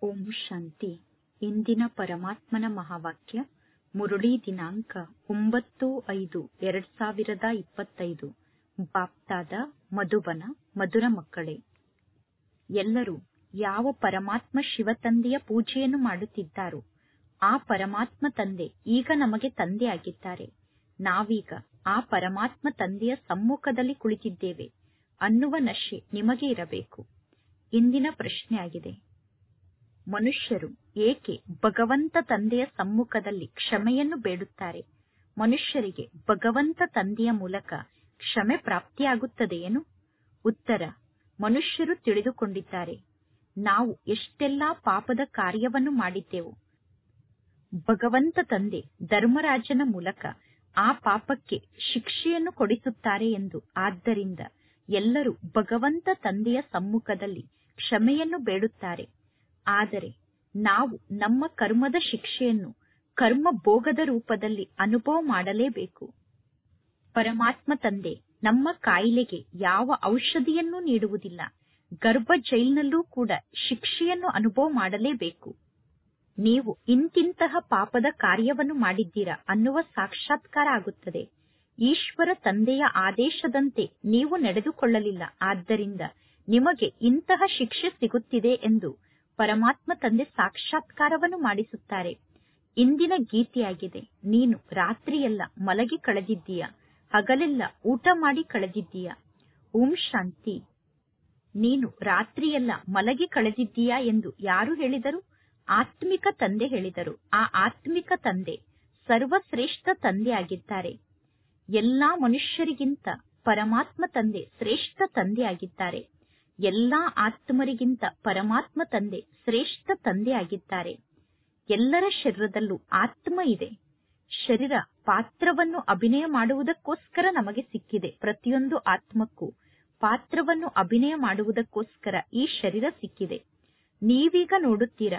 ಓಂ ಶಾಂತಿ ಇಂದಿನ ಪರಮಾತ್ಮನ ಮಹಾವಾಕ್ಯ ಮುರುಳಿ ದಿನಾಂಕ ಒಂಬತ್ತು ಐದು ಎರಡ್ ಸಾವಿರದ ಇಪ್ಪತ್ತೈದು ಬಾಪ್ತಾದ ಮಧುಬನ ಮಧುರ ಮಕ್ಕಳೇ ಎಲ್ಲರೂ ಯಾವ ಪರಮಾತ್ಮ ಶಿವತಂದೆಯ ಪೂಜೆಯನ್ನು ಮಾಡುತ್ತಿದ್ದಾರೋ ಆ ಪರಮಾತ್ಮ ತಂದೆ ಈಗ ನಮಗೆ ತಂದೆಯಾಗಿದ್ದಾರೆ ನಾವೀಗ ಆ ಪರಮಾತ್ಮ ತಂದೆಯ ಸಮ್ಮುಖದಲ್ಲಿ ಕುಳಿತಿದ್ದೇವೆ ಅನ್ನುವ ನಶೆ ನಿಮಗೆ ಇರಬೇಕು ಇಂದಿನ ಪ್ರಶ್ನೆಯಾಗಿದೆ ಮನುಷ್ಯರು ಏಕೆ ಭಗವಂತ ತಂದೆಯ ಸಮ್ಮುಖದಲ್ಲಿ ಕ್ಷಮೆಯನ್ನು ಬೇಡುತ್ತಾರೆ ಮನುಷ್ಯರಿಗೆ ಭಗವಂತ ತಂದೆಯ ಮೂಲಕ ಕ್ಷಮೆ ಪ್ರಾಪ್ತಿಯಾಗುತ್ತದೆಯೇನು ಉತ್ತರ ಮನುಷ್ಯರು ತಿಳಿದುಕೊಂಡಿದ್ದಾರೆ ನಾವು ಎಷ್ಟೆಲ್ಲಾ ಪಾಪದ ಕಾರ್ಯವನ್ನು ಮಾಡಿದ್ದೆವು ಭಗವಂತ ತಂದೆ ಧರ್ಮರಾಜನ ಮೂಲಕ ಆ ಪಾಪಕ್ಕೆ ಶಿಕ್ಷೆಯನ್ನು ಕೊಡಿಸುತ್ತಾರೆ ಎಂದು ಆದ್ದರಿಂದ ಎಲ್ಲರೂ ಭಗವಂತ ತಂದೆಯ ಸಮ್ಮುಖದಲ್ಲಿ ಕ್ಷಮೆಯನ್ನು ಬೇಡುತ್ತಾರೆ ಆದರೆ ನಾವು ನಮ್ಮ ಕರ್ಮದ ಶಿಕ್ಷೆಯನ್ನು ಕರ್ಮ ಭೋಗದ ರೂಪದಲ್ಲಿ ಅನುಭವ ಮಾಡಲೇಬೇಕು ಪರಮಾತ್ಮ ತಂದೆ ನಮ್ಮ ಕಾಯಿಲೆಗೆ ಯಾವ ಔಷಧಿಯನ್ನೂ ನೀಡುವುದಿಲ್ಲ ಗರ್ಭ ಜೈಲ್ನಲ್ಲೂ ಕೂಡ ಶಿಕ್ಷೆಯನ್ನು ಅನುಭವ ಮಾಡಲೇಬೇಕು ನೀವು ಇಂತಿಂತಹ ಪಾಪದ ಕಾರ್ಯವನ್ನು ಮಾಡಿದ್ದೀರಾ ಅನ್ನುವ ಸಾಕ್ಷಾತ್ಕಾರ ಆಗುತ್ತದೆ ಈಶ್ವರ ತಂದೆಯ ಆದೇಶದಂತೆ ನೀವು ನಡೆದುಕೊಳ್ಳಲಿಲ್ಲ ಆದ್ದರಿಂದ ನಿಮಗೆ ಇಂತಹ ಶಿಕ್ಷೆ ಸಿಗುತ್ತಿದೆ ಎಂದು ಪರಮಾತ್ಮ ತಂದೆ ಸಾಕ್ಷಾತ್ಕಾರವನ್ನು ಮಾಡಿಸುತ್ತಾರೆ ಇಂದಿನ ಗೀತೆಯಾಗಿದೆ ನೀನು ರಾತ್ರಿಯೆಲ್ಲ ಮಲಗಿ ಕಳೆದಿದ್ದೀಯ ಹಗಲೆಲ್ಲ ಊಟ ಮಾಡಿ ಕಳೆದಿದ್ದೀಯ ಓಂ ಶಾಂತಿ ನೀನು ರಾತ್ರಿಯೆಲ್ಲ ಮಲಗಿ ಕಳೆದಿದ್ದೀಯಾ ಎಂದು ಯಾರು ಹೇಳಿದರು ಆತ್ಮಿಕ ತಂದೆ ಹೇಳಿದರು ಆ ಆತ್ಮಿಕ ತಂದೆ ಸರ್ವಶ್ರೇಷ್ಠ ತಂದೆಯಾಗಿದ್ದಾರೆ ಎಲ್ಲಾ ಮನುಷ್ಯರಿಗಿಂತ ಪರಮಾತ್ಮ ತಂದೆ ಶ್ರೇಷ್ಠ ತಂದೆಯಾಗಿದ್ದಾರೆ ಎಲ್ಲಾ ಆತ್ಮರಿಗಿಂತ ಪರಮಾತ್ಮ ತಂದೆ ಶ್ರೇಷ್ಠ ತಂದೆಯಾಗಿದ್ದಾರೆ ಎಲ್ಲರ ಶರೀರದಲ್ಲೂ ಆತ್ಮ ಇದೆ ಶರೀರ ಪಾತ್ರವನ್ನು ಅಭಿನಯ ಮಾಡುವುದಕ್ಕೋಸ್ಕರ ನಮಗೆ ಸಿಕ್ಕಿದೆ ಪ್ರತಿಯೊಂದು ಆತ್ಮಕ್ಕೂ ಪಾತ್ರವನ್ನು ಅಭಿನಯ ಮಾಡುವುದಕ್ಕೋಸ್ಕರ ಈ ಶರೀರ ಸಿಕ್ಕಿದೆ ನೀವೀಗ ನೋಡುತ್ತೀರಾ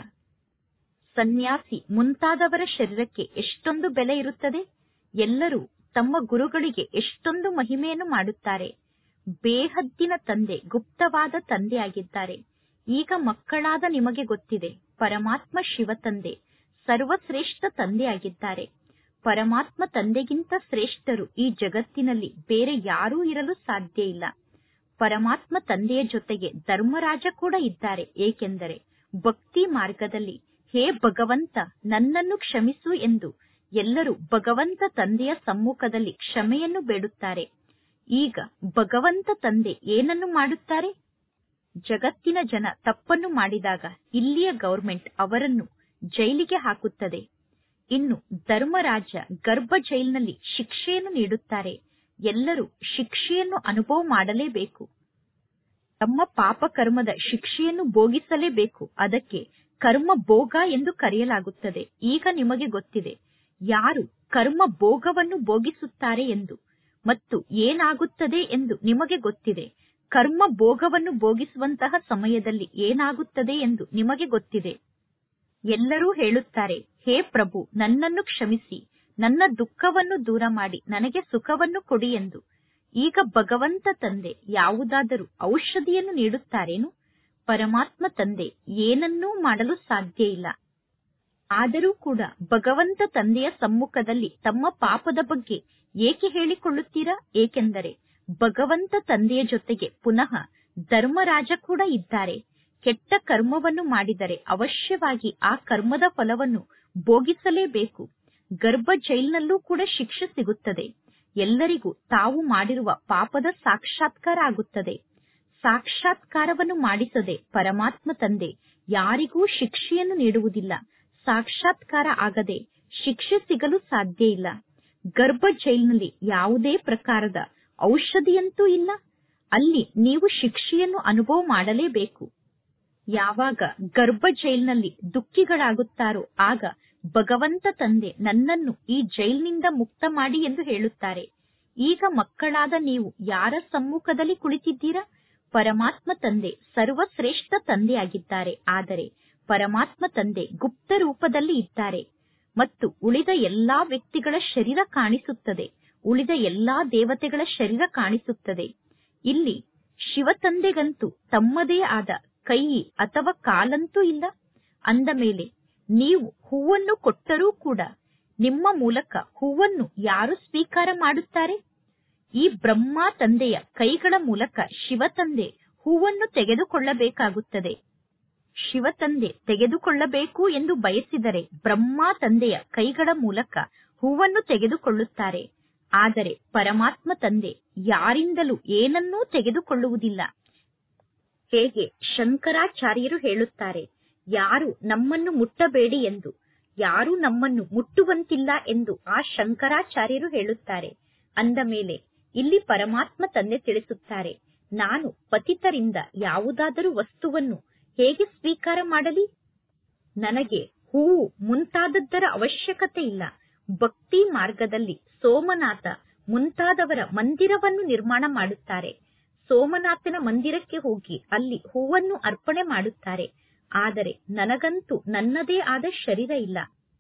ಸನ್ಯಾಸಿ ಮುಂತಾದವರ ಶರೀರಕ್ಕೆ ಎಷ್ಟೊಂದು ಬೆಲೆ ಇರುತ್ತದೆ ಎಲ್ಲರೂ ತಮ್ಮ ಗುರುಗಳಿಗೆ ಎಷ್ಟೊಂದು ಮಹಿಮೆಯನ್ನು ಮಾಡುತ್ತಾರೆ ಬೇಹದ್ದಿನ ತಂದೆ ಗುಪ್ತವಾದ ತಂದೆಯಾಗಿದ್ದಾರೆ ಈಗ ಮಕ್ಕಳಾದ ನಿಮಗೆ ಗೊತ್ತಿದೆ ಪರಮಾತ್ಮ ಶಿವ ತಂದೆ ಸರ್ವಶ್ರೇಷ್ಠ ತಂದೆಯಾಗಿದ್ದಾರೆ ಪರಮಾತ್ಮ ತಂದೆಗಿಂತ ಶ್ರೇಷ್ಠರು ಈ ಜಗತ್ತಿನಲ್ಲಿ ಬೇರೆ ಯಾರೂ ಇರಲು ಸಾಧ್ಯ ಇಲ್ಲ ಪರಮಾತ್ಮ ತಂದೆಯ ಜೊತೆಗೆ ಧರ್ಮರಾಜ ಕೂಡ ಇದ್ದಾರೆ ಏಕೆಂದರೆ ಭಕ್ತಿ ಮಾರ್ಗದಲ್ಲಿ ಹೇ ಭಗವಂತ ನನ್ನನ್ನು ಕ್ಷಮಿಸು ಎಂದು ಎಲ್ಲರೂ ಭಗವಂತ ತಂದೆಯ ಸಮ್ಮುಖದಲ್ಲಿ ಕ್ಷಮೆಯನ್ನು ಬೇಡುತ್ತಾರೆ ಈಗ ಭಗವಂತ ತಂದೆ ಏನನ್ನು ಮಾಡುತ್ತಾರೆ ಜಗತ್ತಿನ ಜನ ತಪ್ಪನ್ನು ಮಾಡಿದಾಗ ಇಲ್ಲಿಯ ಗೌರ್ಮೆಂಟ್ ಅವರನ್ನು ಜೈಲಿಗೆ ಹಾಕುತ್ತದೆ ಇನ್ನು ಧರ್ಮರಾಜ ಗರ್ಭ ಜೈಲಿನಲ್ಲಿ ಶಿಕ್ಷೆಯನ್ನು ನೀಡುತ್ತಾರೆ ಎಲ್ಲರೂ ಶಿಕ್ಷೆಯನ್ನು ಅನುಭವ ಮಾಡಲೇಬೇಕು ತಮ್ಮ ಪಾಪ ಕರ್ಮದ ಶಿಕ್ಷೆಯನ್ನು ಭೋಗಿಸಲೇಬೇಕು ಅದಕ್ಕೆ ಕರ್ಮ ಭೋಗ ಎಂದು ಕರೆಯಲಾಗುತ್ತದೆ ಈಗ ನಿಮಗೆ ಗೊತ್ತಿದೆ ಯಾರು ಕರ್ಮ ಭೋಗವನ್ನು ಭೋಗಿಸುತ್ತಾರೆ ಎಂದು ಮತ್ತು ಏನಾಗುತ್ತದೆ ಎಂದು ನಿಮಗೆ ಗೊತ್ತಿದೆ ಕರ್ಮ ಭೋಗವನ್ನು ಭೋಗಿಸುವಂತಹ ಸಮಯದಲ್ಲಿ ಏನಾಗುತ್ತದೆ ಎಂದು ನಿಮಗೆ ಗೊತ್ತಿದೆ ಎಲ್ಲರೂ ಹೇಳುತ್ತಾರೆ ಹೇ ಪ್ರಭು ನನ್ನನ್ನು ಕ್ಷಮಿಸಿ ನನ್ನ ದುಃಖವನ್ನು ದೂರ ಮಾಡಿ ನನಗೆ ಸುಖವನ್ನು ಕೊಡಿ ಎಂದು ಈಗ ಭಗವಂತ ತಂದೆ ಯಾವುದಾದರೂ ಔಷಧಿಯನ್ನು ನೀಡುತ್ತಾರೇನು ಪರಮಾತ್ಮ ತಂದೆ ಏನನ್ನೂ ಮಾಡಲು ಸಾಧ್ಯ ಇಲ್ಲ ಆದರೂ ಕೂಡ ಭಗವಂತ ತಂದೆಯ ಸಮ್ಮುಖದಲ್ಲಿ ತಮ್ಮ ಪಾಪದ ಬಗ್ಗೆ ಏಕೆ ಹೇಳಿಕೊಳ್ಳುತ್ತೀರಾ ಏಕೆಂದರೆ ಭಗವಂತ ತಂದೆಯ ಜೊತೆಗೆ ಪುನಃ ಧರ್ಮರಾಜ ಕೂಡ ಇದ್ದಾರೆ ಕೆಟ್ಟ ಕರ್ಮವನ್ನು ಮಾಡಿದರೆ ಅವಶ್ಯವಾಗಿ ಆ ಕರ್ಮದ ಫಲವನ್ನು ಭೋಗಿಸಲೇಬೇಕು ಗರ್ಭ ಜೈಲ್ನಲ್ಲೂ ಕೂಡ ಶಿಕ್ಷೆ ಸಿಗುತ್ತದೆ ಎಲ್ಲರಿಗೂ ತಾವು ಮಾಡಿರುವ ಪಾಪದ ಸಾಕ್ಷಾತ್ಕಾರ ಆಗುತ್ತದೆ ಸಾಕ್ಷಾತ್ಕಾರವನ್ನು ಮಾಡಿಸದೆ ಪರಮಾತ್ಮ ತಂದೆ ಯಾರಿಗೂ ಶಿಕ್ಷೆಯನ್ನು ನೀಡುವುದಿಲ್ಲ ಸಾಕ್ಷಾತ್ಕಾರ ಆಗದೆ ಶಿಕ್ಷೆ ಸಿಗಲು ಸಾಧ್ಯ ಇಲ್ಲ ಗರ್ಭ ಜೈಲಿನಲ್ಲಿ ಯಾವುದೇ ಪ್ರಕಾರದ ಔಷಧಿಯಂತೂ ಇಲ್ಲ ಅಲ್ಲಿ ನೀವು ಶಿಕ್ಷೆಯನ್ನು ಅನುಭವ ಮಾಡಲೇಬೇಕು ಯಾವಾಗ ಗರ್ಭ ಜೈಲಿನಲ್ಲಿ ದುಃಖಿಗಳಾಗುತ್ತಾರೋ ಆಗ ಭಗವಂತ ತಂದೆ ನನ್ನನ್ನು ಈ ಜೈಲಿನಿಂದ ಮುಕ್ತ ಮಾಡಿ ಎಂದು ಹೇಳುತ್ತಾರೆ ಈಗ ಮಕ್ಕಳಾದ ನೀವು ಯಾರ ಸಮ್ಮುಖದಲ್ಲಿ ಕುಳಿತಿದ್ದೀರಾ ಪರಮಾತ್ಮ ತಂದೆ ಸರ್ವಶ್ರೇಷ್ಠ ತಂದೆಯಾಗಿದ್ದಾರೆ ಆದರೆ ಪರಮಾತ್ಮ ತಂದೆ ಗುಪ್ತ ರೂಪದಲ್ಲಿ ಇದ್ದಾರೆ ಮತ್ತು ಉಳಿದ ಎಲ್ಲಾ ವ್ಯಕ್ತಿಗಳ ಶರೀರ ಕಾಣಿಸುತ್ತದೆ ಉಳಿದ ಎಲ್ಲಾ ದೇವತೆಗಳ ಶರೀರ ಕಾಣಿಸುತ್ತದೆ ಇಲ್ಲಿ ಶಿವ ತಂದೆಗಂತೂ ತಮ್ಮದೇ ಆದ ಕೈ ಅಥವಾ ಕಾಲಂತೂ ಇಲ್ಲ ಅಂದ ಮೇಲೆ ನೀವು ಹೂವನ್ನು ಕೊಟ್ಟರೂ ಕೂಡ ನಿಮ್ಮ ಮೂಲಕ ಹೂವನ್ನು ಯಾರು ಸ್ವೀಕಾರ ಮಾಡುತ್ತಾರೆ ಈ ಬ್ರಹ್ಮ ತಂದೆಯ ಕೈಗಳ ಮೂಲಕ ಶಿವ ತಂದೆ ಹೂವನ್ನು ತೆಗೆದುಕೊಳ್ಳಬೇಕಾಗುತ್ತದೆ ಶಿವ ತಂದೆ ತೆಗೆದುಕೊಳ್ಳಬೇಕು ಎಂದು ಬಯಸಿದರೆ ಬ್ರಹ್ಮ ತಂದೆಯ ಕೈಗಳ ಮೂಲಕ ಹೂವನ್ನು ತೆಗೆದುಕೊಳ್ಳುತ್ತಾರೆ ಆದರೆ ಪರಮಾತ್ಮ ತಂದೆ ಯಾರಿಂದಲೂ ಏನನ್ನೂ ತೆಗೆದುಕೊಳ್ಳುವುದಿಲ್ಲ ಹೇಗೆ ಶಂಕರಾಚಾರ್ಯರು ಹೇಳುತ್ತಾರೆ ಯಾರು ನಮ್ಮನ್ನು ಮುಟ್ಟಬೇಡಿ ಎಂದು ಯಾರು ನಮ್ಮನ್ನು ಮುಟ್ಟುವಂತಿಲ್ಲ ಎಂದು ಆ ಶಂಕರಾಚಾರ್ಯರು ಹೇಳುತ್ತಾರೆ ಅಂದ ಮೇಲೆ ಇಲ್ಲಿ ಪರಮಾತ್ಮ ತಂದೆ ತಿಳಿಸುತ್ತಾರೆ ನಾನು ಪತಿತರಿಂದ ಯಾವುದಾದರೂ ವಸ್ತುವನ್ನು ಹೇಗೆ ಸ್ವೀಕಾರ ಮಾಡಲಿ ನನಗೆ ಹೂವು ಮುಂತಾದದ್ದರ ಅವಶ್ಯಕತೆ ಇಲ್ಲ ಭಕ್ತಿ ಮಾರ್ಗದಲ್ಲಿ ಸೋಮನಾಥ ಮುಂತಾದವರ ಮಂದಿರವನ್ನು ನಿರ್ಮಾಣ ಮಾಡುತ್ತಾರೆ ಸೋಮನಾಥನ ಮಂದಿರಕ್ಕೆ ಹೋಗಿ ಅಲ್ಲಿ ಹೂವನ್ನು ಅರ್ಪಣೆ ಮಾಡುತ್ತಾರೆ ಆದರೆ ನನಗಂತೂ ನನ್ನದೇ ಆದ ಶರೀರ ಇಲ್ಲ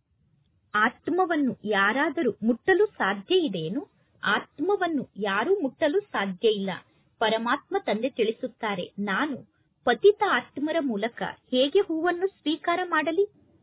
ಆತ್ಮವನ್ನು ಯಾರಾದರೂ ಮುಟ್ಟಲು ಸಾಧ್ಯ ಇದೆಯೇನು ಆತ್ಮವನ್ನು ಯಾರೂ ಮುಟ್ಟಲು ಸಾಧ್ಯ ಇಲ್ಲ ಪರಮಾತ್ಮ ತಂದೆ ತಿಳಿಸುತ್ತಾರೆ ನಾನು ಪತಿತ ಆತ್ಮರ ಮೂಲಕ ಹೇಗೆ ಹೂವನ್ನು ಸ್ವೀಕಾರ ಮಾಡಲಿ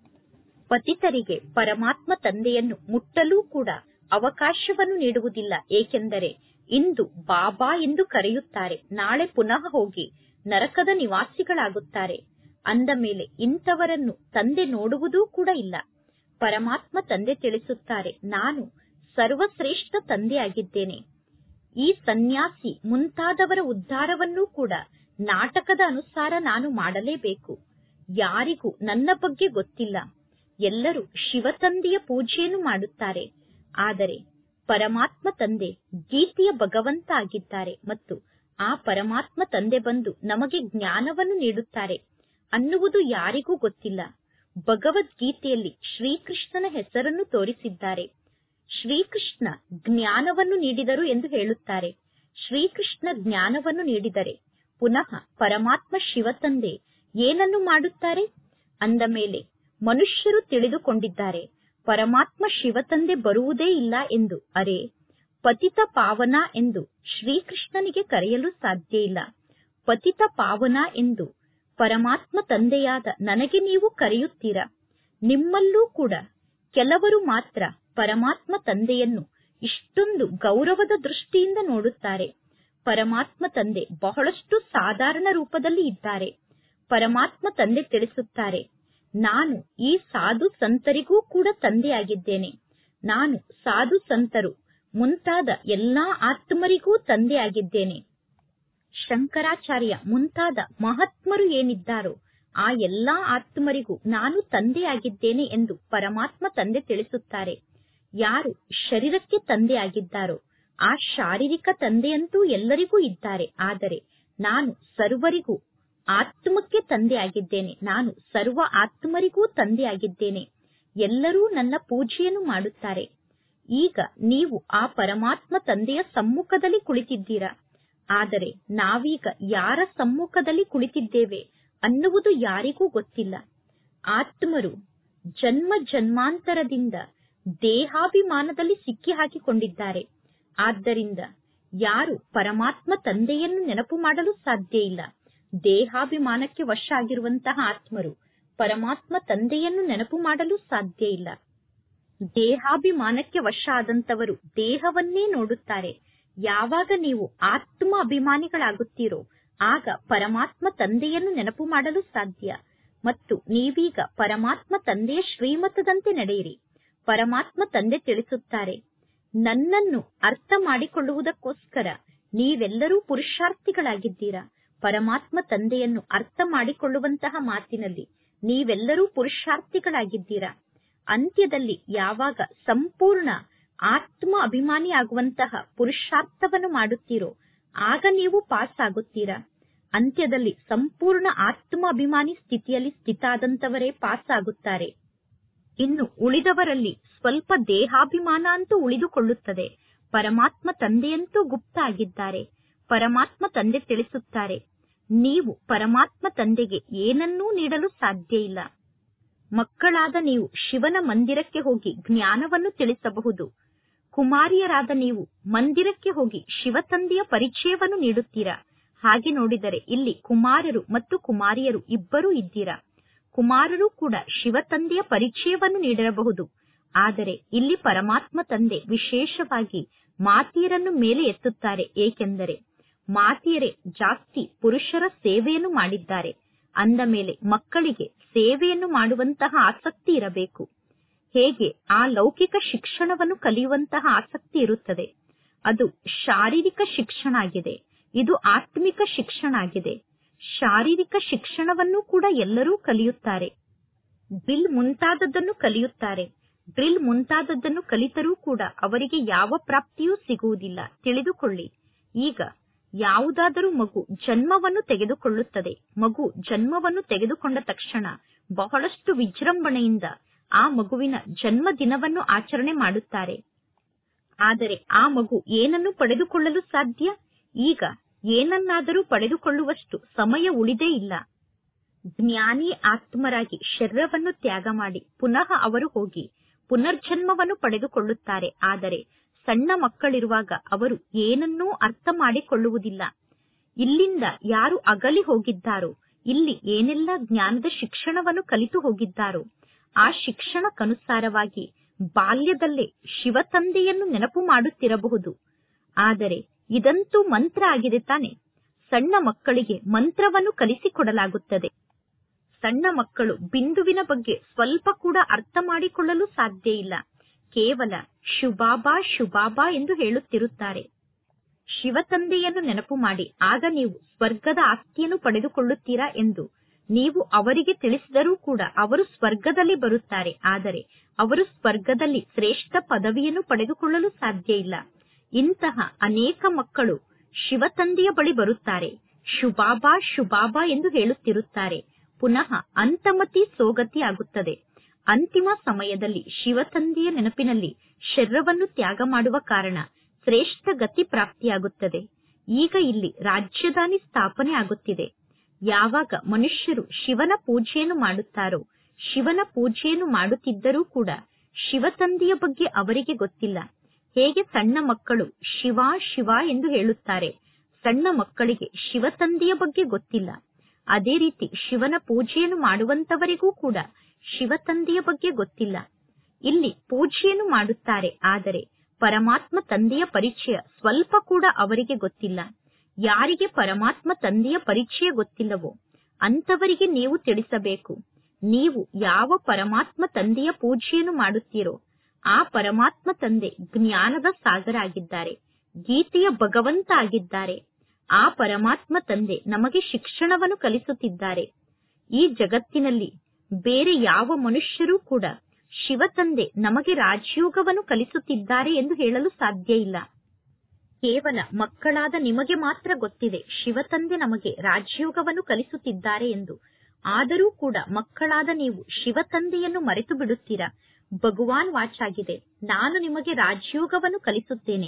ಪತಿತರಿಗೆ ಪರಮಾತ್ಮ ತಂದೆಯನ್ನು ಮುಟ್ಟಲೂ ಕೂಡ ಅವಕಾಶವನ್ನು ನೀಡುವುದಿಲ್ಲ ಏಕೆಂದರೆ ಇಂದು ಬಾಬಾ ಎಂದು ಕರೆಯುತ್ತಾರೆ ನಾಳೆ ಪುನಃ ಹೋಗಿ ನರಕದ ನಿವಾಸಿಗಳಾಗುತ್ತಾರೆ ಅಂದ ಮೇಲೆ ಇಂಥವರನ್ನು ತಂದೆ ನೋಡುವುದೂ ಕೂಡ ಇಲ್ಲ ಪರಮಾತ್ಮ ತಂದೆ ತಿಳಿಸುತ್ತಾರೆ ನಾನು ಸರ್ವಶ್ರೇಷ್ಠ ತಂದೆಯಾಗಿದ್ದೇನೆ ಈ ಸನ್ಯಾಸಿ ಮುಂತಾದವರ ಉದ್ಧಾರವನ್ನೂ ಕೂಡ ನಾಟಕದ ಅನುಸಾರ ನಾನು ಮಾಡಲೇಬೇಕು ಯಾರಿಗೂ ನನ್ನ ಬಗ್ಗೆ ಗೊತ್ತಿಲ್ಲ ಎಲ್ಲರೂ ಶಿವತಂದೆಯ ಪೂಜೆಯನ್ನು ಮಾಡುತ್ತಾರೆ ಆದರೆ ಪರಮಾತ್ಮ ತಂದೆ ಗೀತೆಯ ಭಗವಂತ ಆಗಿದ್ದಾರೆ ಮತ್ತು ಆ ಪರಮಾತ್ಮ ತಂದೆ ಬಂದು ನಮಗೆ ಜ್ಞಾನವನ್ನು ನೀಡುತ್ತಾರೆ ಅನ್ನುವುದು ಯಾರಿಗೂ ಗೊತ್ತಿಲ್ಲ ಭಗವದ್ಗೀತೆಯಲ್ಲಿ ಶ್ರೀಕೃಷ್ಣನ ಹೆಸರನ್ನು ತೋರಿಸಿದ್ದಾರೆ ಶ್ರೀಕೃಷ್ಣ ಜ್ಞಾನವನ್ನು ನೀಡಿದರು ಎಂದು ಹೇಳುತ್ತಾರೆ ಶ್ರೀಕೃಷ್ಣ ಜ್ಞಾನವನ್ನು ನೀಡಿದರೆ ಪುನಃ ಪರಮಾತ್ಮ ಶಿವತಂದೆ ಏನನ್ನು ಮಾಡುತ್ತಾರೆ ಅಂದ ಮೇಲೆ ಮನುಷ್ಯರು ತಿಳಿದುಕೊಂಡಿದ್ದಾರೆ ಪರಮಾತ್ಮ ಶಿವತಂದೆ ಬರುವುದೇ ಇಲ್ಲ ಎಂದು ಅರೆ ಪತಿತ ಪಾವನ ಎಂದು ಶ್ರೀಕೃಷ್ಣನಿಗೆ ಕರೆಯಲು ಸಾಧ್ಯ ಇಲ್ಲ ಪತಿತ ಪಾವನ ಎಂದು ಪರಮಾತ್ಮ ತಂದೆಯಾದ ನನಗೆ ನೀವು ಕರೆಯುತ್ತೀರಾ ನಿಮ್ಮಲ್ಲೂ ಕೂಡ ಕೆಲವರು ಮಾತ್ರ ಪರಮಾತ್ಮ ತಂದೆಯನ್ನು ಇಷ್ಟೊಂದು ಗೌರವದ ದೃಷ್ಟಿಯಿಂದ ನೋಡುತ್ತಾರೆ ಪರಮಾತ್ಮ ತಂದೆ ಬಹಳಷ್ಟು ಸಾಧಾರಣ ರೂಪದಲ್ಲಿ ಇದ್ದಾರೆ ಪರಮಾತ್ಮ ತಂದೆ ತಿಳಿಸುತ್ತಾರೆ ನಾನು ಈ ಸಾಧು ಸಂತರಿಗೂ ಕೂಡ ತಂದೆಯಾಗಿದ್ದೇನೆ ನಾನು ಸಾಧು ಸಂತರು ಮುಂತಾದ ಎಲ್ಲಾ ಆತ್ಮರಿಗೂ ತಂದೆಯಾಗಿದ್ದೇನೆ ಶಂಕರಾಚಾರ್ಯ ಮುಂತಾದ ಮಹಾತ್ಮರು ಏನಿದ್ದಾರೋ ಆ ಎಲ್ಲಾ ಆತ್ಮರಿಗೂ ನಾನು ತಂದೆಯಾಗಿದ್ದೇನೆ ಎಂದು ಪರಮಾತ್ಮ ತಂದೆ ತಿಳಿಸುತ್ತಾರೆ ಯಾರು ಶರೀರಕ್ಕೆ ತಂದೆಯಾಗಿದ್ದಾರೋ ಆ ಶಾರೀರಿಕ ತಂದೆಯಂತೂ ಎಲ್ಲರಿಗೂ ಇದ್ದಾರೆ ಆದರೆ ನಾನು ಸರ್ವರಿಗೂ ಆತ್ಮಕ್ಕೆ ತಂದೆಯಾಗಿದ್ದೇನೆ ನಾನು ಸರ್ವ ಆತ್ಮರಿಗೂ ತಂದೆಯಾಗಿದ್ದೇನೆ ಎಲ್ಲರೂ ನನ್ನ ಪೂಜೆಯನ್ನು ಮಾಡುತ್ತಾರೆ ಈಗ ನೀವು ಆ ಪರಮಾತ್ಮ ತಂದೆಯ ಸಮ್ಮುಖದಲ್ಲಿ ಕುಳಿತಿದ್ದೀರಾ ಆದರೆ ನಾವೀಗ ಯಾರ ಸಮ್ಮುಖದಲ್ಲಿ ಕುಳಿತಿದ್ದೇವೆ ಅನ್ನುವುದು ಯಾರಿಗೂ ಗೊತ್ತಿಲ್ಲ ಆತ್ಮರು ಜನ್ಮ ಜನ್ಮಾಂತರದಿಂದ ದೇಹಾಭಿಮಾನದಲ್ಲಿ ಸಿಕ್ಕಿ ಹಾಕಿಕೊಂಡಿದ್ದಾರೆ ಆದ್ದರಿಂದ ಯಾರು ಪರಮಾತ್ಮ ತಂದೆಯನ್ನು ನೆನಪು ಮಾಡಲು ಸಾಧ್ಯ ಇಲ್ಲ ದೇಹಾಭಿಮಾನಕ್ಕೆ ವಶ ಆಗಿರುವಂತಹ ಆತ್ಮರು ಪರಮಾತ್ಮ ತಂದೆಯನ್ನು ನೆನಪು ಮಾಡಲು ಸಾಧ್ಯ ಇಲ್ಲ ದೇಹಾಭಿಮಾನಕ್ಕೆ ವಶ ಆದಂತವರು ದೇಹವನ್ನೇ ನೋಡುತ್ತಾರೆ ಯಾವಾಗ ನೀವು ಆತ್ಮ ಅಭಿಮಾನಿಗಳಾಗುತ್ತೀರೋ ಆಗ ಪರಮಾತ್ಮ ತಂದೆಯನ್ನು ನೆನಪು ಮಾಡಲು ಸಾಧ್ಯ ಮತ್ತು ನೀವೀಗ ಪರಮಾತ್ಮ ತಂದೆಯ ಶ್ರೀಮತದಂತೆ ನಡೆಯಿರಿ ಪರಮಾತ್ಮ ತಂದೆ ತಿಳಿಸುತ್ತಾರೆ ನನ್ನನ್ನು ಅರ್ಥ ಮಾಡಿಕೊಳ್ಳುವುದಕ್ಕೋಸ್ಕರ ನೀವೆಲ್ಲರೂ ಪುರುಷಾರ್ಥಿಗಳಾಗಿದ್ದೀರಾ ಪರಮಾತ್ಮ ತಂದೆಯನ್ನು ಅರ್ಥ ಮಾಡಿಕೊಳ್ಳುವಂತಹ ಮಾತಿನಲ್ಲಿ ನೀವೆಲ್ಲರೂ ಪುರುಷಾರ್ಥಿಗಳಾಗಿದ್ದೀರಾ ಅಂತ್ಯದಲ್ಲಿ ಯಾವಾಗ ಸಂಪೂರ್ಣ ಆತ್ಮ ಅಭಿಮಾನಿ ಆಗುವಂತಹ ಪುರುಷಾರ್ಥವನ್ನು ಮಾಡುತ್ತೀರೋ ಆಗ ನೀವು ಪಾಸ್ ಆಗುತ್ತೀರಾ ಅಂತ್ಯದಲ್ಲಿ ಸಂಪೂರ್ಣ ಆತ್ಮ ಅಭಿಮಾನಿ ಸ್ಥಿತಿಯಲ್ಲಿ ಸ್ಥಿತಾದಂತವರೇ ಪಾಸ್ ಆಗುತ್ತಾರೆ ಇನ್ನು ಉಳಿದವರಲ್ಲಿ ಸ್ವಲ್ಪ ದೇಹಾಭಿಮಾನ ಅಂತೂ ಉಳಿದುಕೊಳ್ಳುತ್ತದೆ ಪರಮಾತ್ಮ ತಂದೆಯಂತೂ ಗುಪ್ತ ಆಗಿದ್ದಾರೆ ಪರಮಾತ್ಮ ತಂದೆ ತಿಳಿಸುತ್ತಾರೆ ನೀವು ಪರಮಾತ್ಮ ತಂದೆಗೆ ಏನನ್ನೂ ನೀಡಲು ಸಾಧ್ಯ ಇಲ್ಲ ಮಕ್ಕಳಾದ ನೀವು ಶಿವನ ಮಂದಿರಕ್ಕೆ ಹೋಗಿ ಜ್ಞಾನವನ್ನು ತಿಳಿಸಬಹುದು ಕುಮಾರಿಯರಾದ ನೀವು ಮಂದಿರಕ್ಕೆ ಹೋಗಿ ಶಿವತಂದೆಯ ಪರಿಚಯವನ್ನು ನೀಡುತ್ತೀರಾ ಹಾಗೆ ನೋಡಿದರೆ ಇಲ್ಲಿ ಕುಮಾರರು ಮತ್ತು ಕುಮಾರಿಯರು ಇಬ್ಬರೂ ಇದ್ದೀರಾ ಕುಮಾರರು ಕೂಡ ಶಿವ ತಂದೆಯ ಪರಿಚಯವನ್ನು ನೀಡಿರಬಹುದು ಆದರೆ ಇಲ್ಲಿ ಪರಮಾತ್ಮ ತಂದೆ ವಿಶೇಷವಾಗಿ ಮಾತೆಯರನ್ನು ಮೇಲೆ ಎತ್ತುತ್ತಾರೆ ಏಕೆಂದರೆ ಮಾತೆಯರೇ ಜಾಸ್ತಿ ಪುರುಷರ ಸೇವೆಯನ್ನು ಮಾಡಿದ್ದಾರೆ ಅಂದ ಮೇಲೆ ಮಕ್ಕಳಿಗೆ ಸೇವೆಯನ್ನು ಮಾಡುವಂತಹ ಆಸಕ್ತಿ ಇರಬೇಕು ಹೇಗೆ ಆ ಲೌಕಿಕ ಶಿಕ್ಷಣವನ್ನು ಕಲಿಯುವಂತಹ ಆಸಕ್ತಿ ಇರುತ್ತದೆ ಅದು ಶಾರೀರಿಕ ಶಿಕ್ಷಣ ಆಗಿದೆ ಇದು ಆತ್ಮಿಕ ಶಿಕ್ಷಣ ಆಗಿದೆ ಶಾರೀರಿಕ ಶಿಕ್ಷಣವನ್ನು ಕೂಡ ಎಲ್ಲರೂ ಕಲಿಯುತ್ತಾರೆ ಡ್ರಿಲ್ ಮುಂತಾದದ್ದನ್ನು ಕಲಿಯುತ್ತಾರೆ ಡ್ರಿಲ್ ಮುಂತಾದದ್ದನ್ನು ಕಲಿತರೂ ಕೂಡ ಅವರಿಗೆ ಯಾವ ಪ್ರಾಪ್ತಿಯೂ ಸಿಗುವುದಿಲ್ಲ ತಿಳಿದುಕೊಳ್ಳಿ ಈಗ ಯಾವುದಾದರೂ ಮಗು ಜನ್ಮವನ್ನು ತೆಗೆದುಕೊಳ್ಳುತ್ತದೆ ಮಗು ಜನ್ಮವನ್ನು ತೆಗೆದುಕೊಂಡ ತಕ್ಷಣ ಬಹಳಷ್ಟು ವಿಜೃಂಭಣೆಯಿಂದ ಆ ಮಗುವಿನ ಜನ್ಮ ದಿನವನ್ನು ಆಚರಣೆ ಮಾಡುತ್ತಾರೆ ಆದರೆ ಆ ಮಗು ಏನನ್ನು ಪಡೆದುಕೊಳ್ಳಲು ಸಾಧ್ಯ ಈಗ ಏನನ್ನಾದರೂ ಪಡೆದುಕೊಳ್ಳುವಷ್ಟು ಸಮಯ ಉಳಿದೇ ಇಲ್ಲ ಜ್ಞಾನಿ ಆತ್ಮರಾಗಿ ಶರೀರವನ್ನು ತ್ಯಾಗ ಮಾಡಿ ಪುನಃ ಅವರು ಹೋಗಿ ಪುನರ್ಜನ್ಮವನ್ನು ಪಡೆದುಕೊಳ್ಳುತ್ತಾರೆ ಆದರೆ ಸಣ್ಣ ಮಕ್ಕಳಿರುವಾಗ ಅವರು ಏನನ್ನೂ ಅರ್ಥ ಮಾಡಿಕೊಳ್ಳುವುದಿಲ್ಲ ಇಲ್ಲಿಂದ ಯಾರು ಅಗಲಿ ಹೋಗಿದ್ದಾರೋ ಇಲ್ಲಿ ಏನೆಲ್ಲ ಜ್ಞಾನದ ಶಿಕ್ಷಣವನ್ನು ಕಲಿತು ಹೋಗಿದ್ದಾರೋ ಆ ಶಿಕ್ಷಣಕ್ಕನುಸಾರವಾಗಿ ಬಾಲ್ಯದಲ್ಲೇ ಶಿವತಂದೆಯನ್ನು ನೆನಪು ಮಾಡುತ್ತಿರಬಹುದು ಆದರೆ ಇದಂತೂ ಮಂತ್ರ ಆಗಿದೆ ತಾನೆ ಸಣ್ಣ ಮಕ್ಕಳಿಗೆ ಮಂತ್ರವನ್ನು ಕಲಿಸಿಕೊಡಲಾಗುತ್ತದೆ ಸಣ್ಣ ಮಕ್ಕಳು ಬಿಂದುವಿನ ಬಗ್ಗೆ ಸ್ವಲ್ಪ ಕೂಡ ಅರ್ಥ ಮಾಡಿಕೊಳ್ಳಲು ಸಾಧ್ಯ ಇಲ್ಲ ಕೇವಲ ಶುಭಾಬಾ ಶುಭಾಬಾ ಎಂದು ಹೇಳುತ್ತಿರುತ್ತಾರೆ ಶಿವತಂದೆಯನ್ನು ನೆನಪು ಮಾಡಿ ಆಗ ನೀವು ಸ್ವರ್ಗದ ಆಸ್ತಿಯನ್ನು ಪಡೆದುಕೊಳ್ಳುತ್ತೀರಾ ಎಂದು ನೀವು ಅವರಿಗೆ ತಿಳಿಸಿದರೂ ಕೂಡ ಅವರು ಸ್ವರ್ಗದಲ್ಲಿ ಬರುತ್ತಾರೆ ಆದರೆ ಅವರು ಸ್ವರ್ಗದಲ್ಲಿ ಶ್ರೇಷ್ಠ ಪದವಿಯನ್ನು ಪಡೆದುಕೊಳ್ಳಲು ಸಾಧ್ಯ ಇಲ್ಲ ಇಂತಹ ಅನೇಕ ಮಕ್ಕಳು ಶಿವತಂದೆಯ ಬಳಿ ಬರುತ್ತಾರೆ ಶುಭಾಬಾ ಶುಭಾಬಾ ಎಂದು ಹೇಳುತ್ತಿರುತ್ತಾರೆ ಪುನಃ ಅಂತಮತಿ ಸೋಗತಿ ಆಗುತ್ತದೆ ಅಂತಿಮ ಸಮಯದಲ್ಲಿ ಶಿವತಂದೆಯ ನೆನಪಿನಲ್ಲಿ ಶರೀರವನ್ನು ತ್ಯಾಗ ಮಾಡುವ ಕಾರಣ ಶ್ರೇಷ್ಠ ಗತಿ ಪ್ರಾಪ್ತಿಯಾಗುತ್ತದೆ ಈಗ ಇಲ್ಲಿ ರಾಜ್ಯಧಾನಿ ಸ್ಥಾಪನೆ ಆಗುತ್ತಿದೆ ಯಾವಾಗ ಮನುಷ್ಯರು ಶಿವನ ಪೂಜೆಯನ್ನು ಮಾಡುತ್ತಾರೋ ಶಿವನ ಪೂಜೆಯನ್ನು ಮಾಡುತ್ತಿದ್ದರೂ ಕೂಡ ಶಿವತಂದೆಯ ಬಗ್ಗೆ ಅವರಿಗೆ ಗೊತ್ತಿಲ್ಲ ಹೇಗೆ ಸಣ್ಣ ಮಕ್ಕಳು ಶಿವ ಶಿವ ಎಂದು ಹೇಳುತ್ತಾರೆ ಸಣ್ಣ ಮಕ್ಕಳಿಗೆ ಶಿವತಂದೆಯ ಬಗ್ಗೆ ಗೊತ್ತಿಲ್ಲ ಅದೇ ರೀತಿ ಶಿವನ ಪೂಜೆಯನ್ನು ಮಾಡುವಂತವರಿಗೂ ಕೂಡ ಶಿವತಂದೆಯ ಬಗ್ಗೆ ಗೊತ್ತಿಲ್ಲ ಇಲ್ಲಿ ಪೂಜೆಯನ್ನು ಮಾಡುತ್ತಾರೆ ಆದರೆ ಪರಮಾತ್ಮ ತಂದೆಯ ಪರಿಚಯ ಸ್ವಲ್ಪ ಕೂಡ ಅವರಿಗೆ ಗೊತ್ತಿಲ್ಲ ಯಾರಿಗೆ ಪರಮಾತ್ಮ ತಂದೆಯ ಪರಿಚಯ ಗೊತ್ತಿಲ್ಲವೋ ಅಂತವರಿಗೆ ನೀವು ತಿಳಿಸಬೇಕು ನೀವು ಯಾವ ಪರಮಾತ್ಮ ತಂದೆಯ ಪೂಜೆಯನ್ನು ಮಾಡುತ್ತೀರೋ ಆ ಪರಮಾತ್ಮ ತಂದೆ ಜ್ಞಾನದ ಸಾಗರ ಆಗಿದ್ದಾರೆ ಗೀತೆಯ ಭಗವಂತ ಆಗಿದ್ದಾರೆ ಆ ಪರಮಾತ್ಮ ತಂದೆ ನಮಗೆ ಶಿಕ್ಷಣವನ್ನು ಕಲಿಸುತ್ತಿದ್ದಾರೆ ಈ ಜಗತ್ತಿನಲ್ಲಿ ಬೇರೆ ಯಾವ ಮನುಷ್ಯರೂ ಕೂಡ ಶಿವತಂದೆ ನಮಗೆ ರಾಜಯೋಗವನ್ನು ಕಲಿಸುತ್ತಿದ್ದಾರೆ ಎಂದು ಹೇಳಲು ಸಾಧ್ಯ ಇಲ್ಲ ಕೇವಲ ಮಕ್ಕಳಾದ ನಿಮಗೆ ಮಾತ್ರ ಗೊತ್ತಿದೆ ಶಿವತಂದೆ ನಮಗೆ ರಾಜಯೋಗವನ್ನು ಕಲಿಸುತ್ತಿದ್ದಾರೆ ಎಂದು ಆದರೂ ಕೂಡ ಮಕ್ಕಳಾದ ನೀವು ಶಿವತಂದೆಯನ್ನು ಮರೆತು ಬಿಡುತ್ತೀರಾ ಭಗವಾನ್ ವಾಚಾಗಿದೆ ನಾನು ನಿಮಗೆ ರಾಜಯೋಗವನ್ನು ಕಲಿಸುತ್ತೇನೆ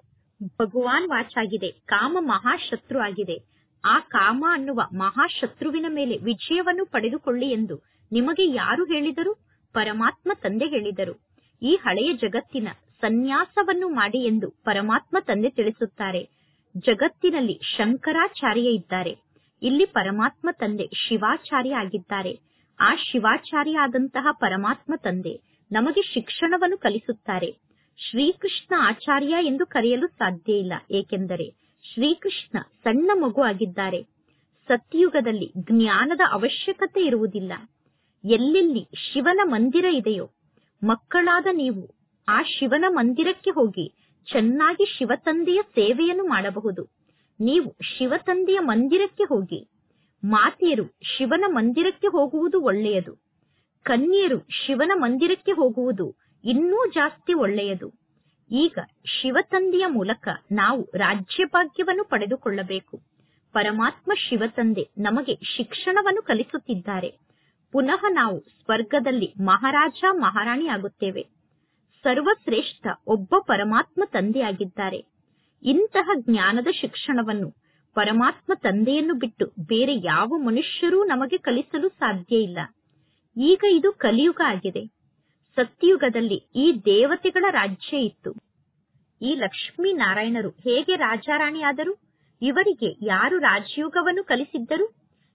ಭಗವಾನ್ ವಾಚಾಗಿದೆ ಕಾಮ ಮಹಾಶತ್ರು ಆಗಿದೆ ಆ ಕಾಮ ಅನ್ನುವ ಮಹಾಶತ್ರುವಿನ ಮೇಲೆ ವಿಜಯವನ್ನು ಪಡೆದುಕೊಳ್ಳಿ ಎಂದು ನಿಮಗೆ ಯಾರು ಹೇಳಿದರು ಪರಮಾತ್ಮ ತಂದೆ ಹೇಳಿದರು ಈ ಹಳೆಯ ಜಗತ್ತಿನ ಸನ್ಯಾಸವನ್ನು ಮಾಡಿ ಎಂದು ಪರಮಾತ್ಮ ತಂದೆ ತಿಳಿಸುತ್ತಾರೆ ಜಗತ್ತಿನಲ್ಲಿ ಶಂಕರಾಚಾರ್ಯ ಇದ್ದಾರೆ ಇಲ್ಲಿ ಪರಮಾತ್ಮ ತಂದೆ ಶಿವಾಚಾರ್ಯ ಆಗಿದ್ದಾರೆ ಆ ಶಿವಾಚಾರ್ಯ ಆದಂತಹ ಪರಮಾತ್ಮ ತಂದೆ ನಮಗೆ ಶಿಕ್ಷಣವನ್ನು ಕಲಿಸುತ್ತಾರೆ ಶ್ರೀಕೃಷ್ಣ ಆಚಾರ್ಯ ಎಂದು ಕರೆಯಲು ಸಾಧ್ಯ ಇಲ್ಲ ಏಕೆಂದರೆ ಶ್ರೀಕೃಷ್ಣ ಸಣ್ಣ ಮಗು ಆಗಿದ್ದಾರೆ ಸತ್ಯುಗದಲ್ಲಿ ಜ್ಞಾನದ ಅವಶ್ಯಕತೆ ಇರುವುದಿಲ್ಲ ಎಲ್ಲೆಲ್ಲಿ ಶಿವನ ಮಂದಿರ ಇದೆಯೋ ಮಕ್ಕಳಾದ ನೀವು ಆ ಶಿವನ ಮಂದಿರಕ್ಕೆ ಹೋಗಿ ಚೆನ್ನಾಗಿ ಶಿವತಂದೆಯ ಸೇವೆಯನ್ನು ಮಾಡಬಹುದು ನೀವು ಶಿವತಂದೆಯ ಮಂದಿರಕ್ಕೆ ಹೋಗಿ ಮಾತೆಯರು ಶಿವನ ಮಂದಿರಕ್ಕೆ ಹೋಗುವುದು ಒಳ್ಳೆಯದು ಕನ್ಯರು ಶಿವನ ಮಂದಿರಕ್ಕೆ ಹೋಗುವುದು ಇನ್ನೂ ಜಾಸ್ತಿ ಒಳ್ಳೆಯದು ಈಗ ಶಿವತಂದೆಯ ಮೂಲಕ ನಾವು ರಾಜ್ಯಭಾಗ್ಯವನ್ನು ಪಡೆದುಕೊಳ್ಳಬೇಕು ಪರಮಾತ್ಮ ಶಿವತಂದೆ ನಮಗೆ ಶಿಕ್ಷಣವನ್ನು ಕಲಿಸುತ್ತಿದ್ದಾರೆ ಪುನಃ ನಾವು ಸ್ವರ್ಗದಲ್ಲಿ ಮಹಾರಾಜ ಮಹಾರಾಣಿ ಆಗುತ್ತೇವೆ ಸರ್ವಶ್ರೇಷ್ಠ ಒಬ್ಬ ಪರಮಾತ್ಮ ತಂದೆಯಾಗಿದ್ದಾರೆ ಇಂತಹ ಜ್ಞಾನದ ಶಿಕ್ಷಣವನ್ನು ಪರಮಾತ್ಮ ತಂದೆಯನ್ನು ಬಿಟ್ಟು ಬೇರೆ ಯಾವ ಮನುಷ್ಯರೂ ನಮಗೆ ಕಲಿಸಲು ಸಾಧ್ಯ ಇಲ್ಲ ಈಗ ಇದು ಕಲಿಯುಗ ಆಗಿದೆ ಸತ್ಯಯುಗದಲ್ಲಿ ಈ ದೇವತೆಗಳ ರಾಜ್ಯ ಇತ್ತು ಈ ಲಕ್ಷ್ಮೀ ನಾರಾಯಣರು ಹೇಗೆ ರಾಜಾರಾಣಿಯಾದರು ಇವರಿಗೆ ಯಾರು ರಾಜಯೋಗವನ್ನು ಕಲಿಸಿದ್ದರು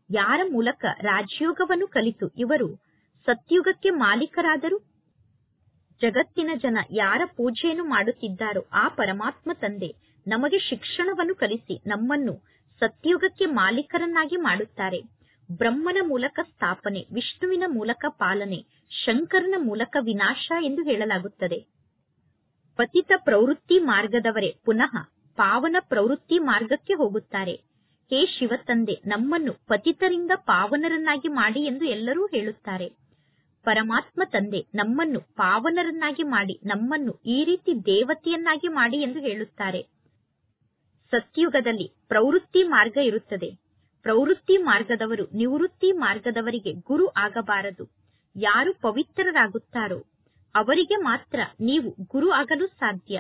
ಯಾರ ಮೂಲಕ ರಾಜಯೋಗವನ್ನು ಕಲಿತು ಇವರು ಸತ್ಯುಗಕ್ಕೆ ಮಾಲೀಕರಾದರು ಜಗತ್ತಿನ ಜನ ಯಾರ ಪೂಜೆಯನ್ನು ಮಾಡುತ್ತಿದ್ದಾರೋ ಆ ಪರಮಾತ್ಮ ತಂದೆ ನಮಗೆ ಶಿಕ್ಷಣವನ್ನು ಕಲಿಸಿ ನಮ್ಮನ್ನು ಸತ್ಯುಗಕ್ಕೆ ಮಾಲೀಕರನ್ನಾಗಿ ಮಾಡುತ್ತಾರೆ ಬ್ರಹ್ಮನ ಮೂಲಕ ಸ್ಥಾಪನೆ ವಿಷ್ಣುವಿನ ಮೂಲಕ ಪಾಲನೆ ಶಂಕರನ ಮೂಲಕ ವಿನಾಶ ಎಂದು ಹೇಳಲಾಗುತ್ತದೆ ಪತಿತ ಪ್ರವೃತ್ತಿ ಮಾರ್ಗದವರೇ ಪುನಃ ಪಾವನ ಪ್ರವೃತ್ತಿ ಮಾರ್ಗಕ್ಕೆ ಹೋಗುತ್ತಾರೆ ಹೇ ಶಿವತಂದೆ ನಮ್ಮನ್ನು ಪತಿತರಿಂದ ಪಾವನರನ್ನಾಗಿ ಮಾಡಿ ಎಂದು ಎಲ್ಲರೂ ಹೇಳುತ್ತಾರೆ ಪರಮಾತ್ಮ ತಂದೆ ನಮ್ಮನ್ನು ಪಾವನರನ್ನಾಗಿ ಮಾಡಿ ನಮ್ಮನ್ನು ಈ ರೀತಿ ದೇವತೆಯನ್ನಾಗಿ ಮಾಡಿ ಎಂದು ಹೇಳುತ್ತಾರೆ ಸತ್ಯುಗದಲ್ಲಿ ಪ್ರವೃತ್ತಿ ಮಾರ್ಗ ಇರುತ್ತದೆ ಪ್ರವೃತ್ತಿ ಮಾರ್ಗದವರು ನಿವೃತ್ತಿ ಮಾರ್ಗದವರಿಗೆ ಗುರು ಆಗಬಾರದು ಯಾರು ಪವಿತ್ರರಾಗುತ್ತಾರೋ ಅವರಿಗೆ ಮಾತ್ರ ನೀವು ಗುರು ಆಗಲು ಸಾಧ್ಯ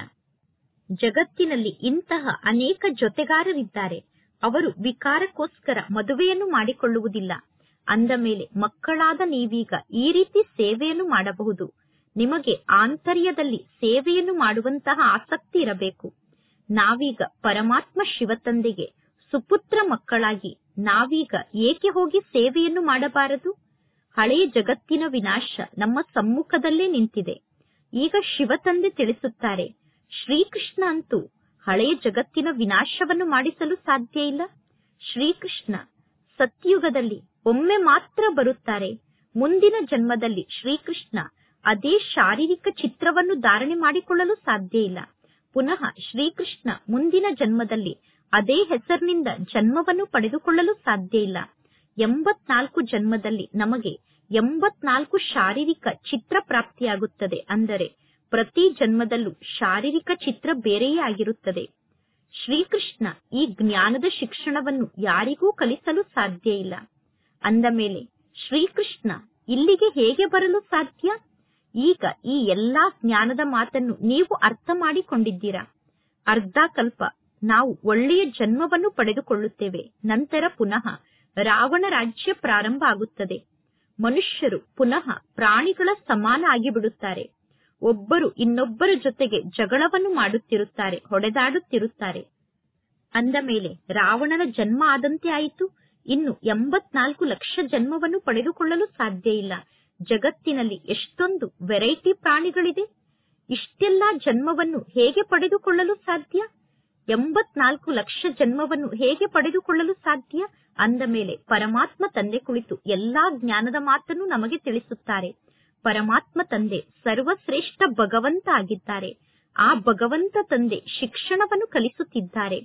ಜಗತ್ತಿನಲ್ಲಿ ಇಂತಹ ಅನೇಕ ಜೊತೆಗಾರರಿದ್ದಾರೆ ಅವರು ವಿಕಾರಕ್ಕೋಸ್ಕರ ಮದುವೆಯನ್ನು ಮಾಡಿಕೊಳ್ಳುವುದಿಲ್ಲ ಅಂದ ಮೇಲೆ ಮಕ್ಕಳಾದ ನೀವೀಗ ಈ ರೀತಿ ಸೇವೆಯನ್ನು ಮಾಡಬಹುದು ನಿಮಗೆ ಆಂತರ್ಯದಲ್ಲಿ ಸೇವೆಯನ್ನು ಮಾಡುವಂತಹ ಆಸಕ್ತಿ ಇರಬೇಕು ನಾವೀಗ ಪರಮಾತ್ಮ ಶಿವತಂದೆಗೆ ಸುಪುತ್ರ ಮಕ್ಕಳಾಗಿ ನಾವೀಗ ಏಕೆ ಹೋಗಿ ಸೇವೆಯನ್ನು ಮಾಡಬಾರದು ಹಳೆಯ ಜಗತ್ತಿನ ವಿನಾಶ ನಮ್ಮ ಸಮ್ಮುಖದಲ್ಲೇ ನಿಂತಿದೆ ಈಗ ಶಿವತಂದೆ ತಿಳಿಸುತ್ತಾರೆ ಶ್ರೀಕೃಷ್ಣ ಅಂತೂ ಹಳೆಯ ಜಗತ್ತಿನ ವಿನಾಶವನ್ನು ಮಾಡಿಸಲು ಸಾಧ್ಯ ಇಲ್ಲ ಶ್ರೀಕೃಷ್ಣ ಸತ್ಯುಗದಲ್ಲಿ ಒಮ್ಮೆ ಮಾತ್ರ ಬರುತ್ತಾರೆ ಮುಂದಿನ ಜನ್ಮದಲ್ಲಿ ಶ್ರೀಕೃಷ್ಣ ಅದೇ ಶಾರೀರಿಕ ಚಿತ್ರವನ್ನು ಧಾರಣೆ ಮಾಡಿಕೊಳ್ಳಲು ಸಾಧ್ಯ ಇಲ್ಲ ಪುನಃ ಶ್ರೀಕೃಷ್ಣ ಮುಂದಿನ ಜನ್ಮದಲ್ಲಿ ಅದೇ ಹೆಸರಿನಿಂದ ಜನ್ಮವನ್ನು ಪಡೆದುಕೊಳ್ಳಲು ಸಾಧ್ಯ ಇಲ್ಲ ಎಂಬತ್ನಾಲ್ಕು ಜನ್ಮದಲ್ಲಿ ನಮಗೆ ಎಂಬತ್ನಾಲ್ಕು ಶಾರೀರಿಕ ಚಿತ್ರ ಪ್ರಾಪ್ತಿಯಾಗುತ್ತದೆ ಅಂದರೆ ಪ್ರತಿ ಜನ್ಮದಲ್ಲೂ ಶಾರೀರಿಕ ಚಿತ್ರ ಬೇರೆಯೇ ಆಗಿರುತ್ತದೆ ಶ್ರೀಕೃಷ್ಣ ಈ ಜ್ಞಾನದ ಶಿಕ್ಷಣವನ್ನು ಯಾರಿಗೂ ಕಲಿಸಲು ಸಾಧ್ಯ ಇಲ್ಲ ಅಂದ ಮೇಲೆ ಶ್ರೀಕೃಷ್ಣ ಇಲ್ಲಿಗೆ ಹೇಗೆ ಬರಲು ಸಾಧ್ಯ ಈಗ ಈ ಎಲ್ಲಾ ಜ್ಞಾನದ ಮಾತನ್ನು ನೀವು ಅರ್ಥ ಮಾಡಿಕೊಂಡಿದ್ದೀರಾ ಅರ್ಧ ಕಲ್ಪ ನಾವು ಒಳ್ಳೆಯ ಜನ್ಮವನ್ನು ಪಡೆದುಕೊಳ್ಳುತ್ತೇವೆ ನಂತರ ಪುನಃ ರಾವಣ ರಾಜ್ಯ ಪ್ರಾರಂಭ ಆಗುತ್ತದೆ ಮನುಷ್ಯರು ಪುನಃ ಪ್ರಾಣಿಗಳ ಸಮಾನ ಆಗಿಬಿಡುತ್ತಾರೆ ಒಬ್ಬರು ಇನ್ನೊಬ್ಬರ ಜೊತೆಗೆ ಜಗಳವನ್ನು ಮಾಡುತ್ತಿರುತ್ತಾರೆ ಹೊಡೆದಾಡುತ್ತಿರುತ್ತಾರೆ ಅಂದ ಮೇಲೆ ರಾವಣನ ಜನ್ಮ ಆದಂತೆ ಆಯಿತು ಇನ್ನು ಎಂಬತ್ನಾಲ್ಕು ಲಕ್ಷ ಜನ್ಮವನ್ನು ಪಡೆದುಕೊಳ್ಳಲು ಸಾಧ್ಯ ಇಲ್ಲ ಜಗತ್ತಿನಲ್ಲಿ ಎಷ್ಟೊಂದು ವೆರೈಟಿ ಪ್ರಾಣಿಗಳಿದೆ ಇಷ್ಟೆಲ್ಲಾ ಜನ್ಮವನ್ನು ಹೇಗೆ ಪಡೆದುಕೊಳ್ಳಲು ಸಾಧ್ಯ ಎಂಬತ್ನಾಲ್ಕು ಲಕ್ಷ ಜನ್ಮವನ್ನು ಹೇಗೆ ಪಡೆದುಕೊಳ್ಳಲು ಸಾಧ್ಯ ಅಂದ ಮೇಲೆ ಪರಮಾತ್ಮ ತಂದೆ ಕುಳಿತು ಎಲ್ಲಾ ಜ್ಞಾನದ ಮಾತನ್ನು ನಮಗೆ ತಿಳಿಸುತ್ತಾರೆ ಪರಮಾತ್ಮ ತಂದೆ ಸರ್ವಶ್ರೇಷ್ಠ ಭಗವಂತ ಆಗಿದ್ದಾರೆ ಆ ಭಗವಂತ ತಂದೆ ಶಿಕ್ಷಣವನ್ನು ಕಲಿಸುತ್ತಿದ್ದಾರೆ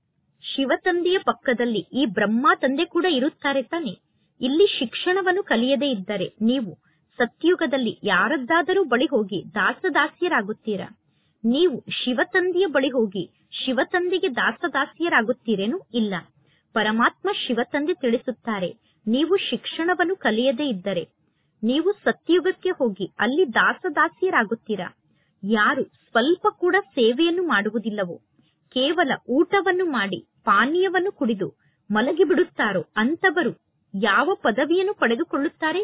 ಶಿವ ತಂದೆಯ ಪಕ್ಕದಲ್ಲಿ ಈ ಬ್ರಹ್ಮ ತಂದೆ ಕೂಡ ಇರುತ್ತಾರೆ ತಾನೆ ಇಲ್ಲಿ ಶಿಕ್ಷಣವನ್ನು ಕಲಿಯದೇ ಇದ್ದರೆ ನೀವು ಸತ್ಯುಗದಲ್ಲಿ ಯಾರದ್ದಾದರೂ ಬಳಿ ಹೋಗಿ ದಾಸದಾಸಿಯರಾಗುತ್ತೀರಾ ನೀವು ಶಿವತಂದೆಯ ಬಳಿ ಹೋಗಿ ಶಿವತಂದೆಗೆ ದಾಸದಾಸಿಯರಾಗುತ್ತೀರೇನು ಇಲ್ಲ ಪರಮಾತ್ಮ ಶಿವತಂದೆ ತಿಳಿಸುತ್ತಾರೆ ನೀವು ಶಿಕ್ಷಣವನ್ನು ಕಲಿಯದೇ ಇದ್ದರೆ ನೀವು ಸತ್ಯುಗಕ್ಕೆ ಹೋಗಿ ಅಲ್ಲಿ ದಾಸದಾಸಿಯರಾಗುತ್ತೀರಾ ಯಾರು ಸ್ವಲ್ಪ ಕೂಡ ಸೇವೆಯನ್ನು ಮಾಡುವುದಿಲ್ಲವೋ ಕೇವಲ ಊಟವನ್ನು ಮಾಡಿ ಪಾನೀಯವನ್ನು ಕುಡಿದು ಮಲಗಿಬಿಡುತ್ತಾರೋ ಅಂತವರು ಯಾವ ಪದವಿಯನ್ನು ಪಡೆದುಕೊಳ್ಳುತ್ತಾರೆ